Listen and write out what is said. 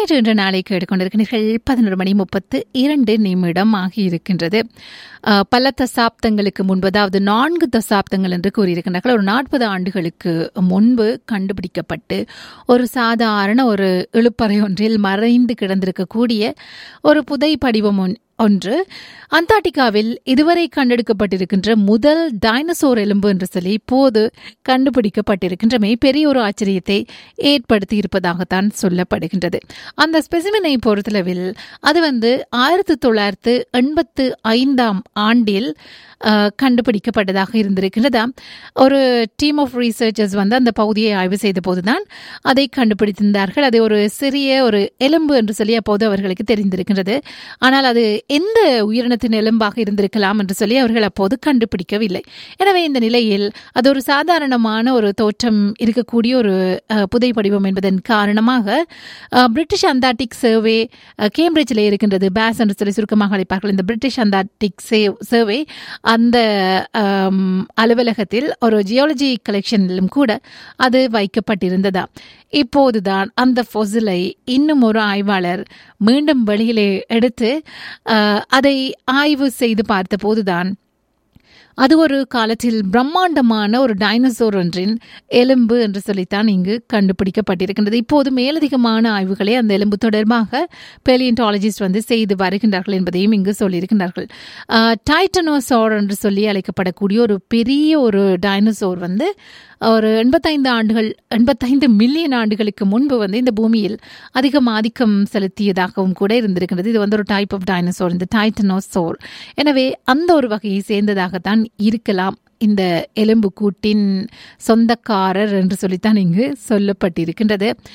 நேற்று என்ற நாளை கேட்டுக்கொண்டிருக்கிறீர்கள் பதினொரு மணி முப்பத்து இரண்டு நிமிடம் ஆகியிருக்கின்றது அஹ், பல தசாப்தங்களுக்கு முன்பு அதாவது நான்கு தசாப்தங்கள் என்று கூறியிருக்கின்றார்கள் ஒரு நாற்பது ஆண்டுகளுக்கு முன்பு கண்டுபிடிக்கப்பட்டு ஒரு சாதாரண ஒரு இழுப்பறை ஒன்றில் மறைந்து கிடந்திருக்கக்கூடிய ஒரு புதை படிவம் ஒன்- ஒன்று அந்தார்டிகாவில் இதுவரை கண்டெடுக்கப்பட்டிருக்கின்ற முதல் டைனசோர் எலும்பு என்று சொல்லி இப்போது கண்டுபிடிக்கப்பட்டிருக்கின்றமை பெரிய ஒரு ஆச்சரியத்தை ஏற்படுத்தி இருப்பதாகத்தான் சொல்லப்படுகின்றது அந்த ஸ்பெசிமினை பொறுத்தளவில் அது வந்து ஆயிரத்தி தொள்ளாயிரத்து எண்பத்து ஐந்தாம் ஆண்டில் அஹ், கண்டுபிடிக்கப்பட்டதாக இருந்திருக்கிறதா ஒரு டீம் ஆஃப் ரீசர்ச்சர்ஸ் வந்து அந்த பகுதியை ஆய்வு செய்த போதுதான் அதை கண்டுபிடித்திருந்தார்கள் அது ஒரு சிறிய ஒரு எலும்பு என்று சொல்லி அப்போது அவர்களுக்கு தெரிந்திருக்கின்றது ஆனால் அது எந்த உயிரினத்தின் எலும்பாக இருந்திருக்கலாம் என்று சொல்லி அவர்கள் அப்போது கண்டுபிடிக்கவில்லை எனவே இந்த நிலையில் அது ஒரு சாதாரணமான ஒரு தோற்றம் இருக்கக்கூடிய ஒரு அஹ், புதை படிவம் என்பதன் காரணமாக ah, British Antarctic Survey ah, கேம்பிரிட்ஜில் இருக்கின்றது பேஸ் என்று சொல்லி சுருக்கமாக அழைப்பார்கள் இந்த பிரிட்டிஷ் அந்தார்டிக் சர்வே அந்த அம், அலுவலகத்தில் ஒரு ஜியாலஜி கலெக்ஷனிலும் கூட அது வைக்கப்பட்டிருந்ததா இப்போதுதான் அந்த ஃபொசிலை இன்னும் ஒரு ஆய்வாளர் மீண்டும் வெளியிலே எடுத்து அஹ், அதை ஆய்வு செய்து பார்த்த போதுதான் அது ஒரு காலத்தில் பிரம்மாண்டமான ஒரு டைனோசோர் ஒன்றின் எலும்பு என்று சொல்லித்தான் இங்கு கண்டுபிடிக்கப்பட்டிருக்கின்றது இப்போது மேலதிகமான ஆய்வுகளை அந்த எலும்பு தொடர்பாக பெலியன்டாலஜிஸ்ட் வந்து செய்து வருகின்றார்கள் என்பதையும் இங்கு சொல்லியிருக்கின்றார்கள் டைட்டனோசோர் என்று சொல்லி அழைக்கப்படக்கூடிய ஒரு பெரிய ஒரு டைனோசோர் வந்து ஒரு எண்பத்தைந்து ஆண்டுகள் எண்பத்தைந்து மில்லியன் ஆண்டுகளுக்கு முன்பு வந்து இந்த பூமியில் அதிகம் ஆதிக்கம் செலுத்தியதாகவும் கூட இருந்திருக்கின்றது இது வந்து ஒரு டைப் ஆஃப் டைனோசோர் இந்த டைட்டனோசோர் எனவே அந்த ஒரு வகையை சேர்ந்ததாகத்தான் இருக்கலாம் இந்த எலும்பு கூட்டின் சொந்தக்காரர் என்று சொல்லித்தான் இங்கு சொல்லப்பட்டிருக்கின்றது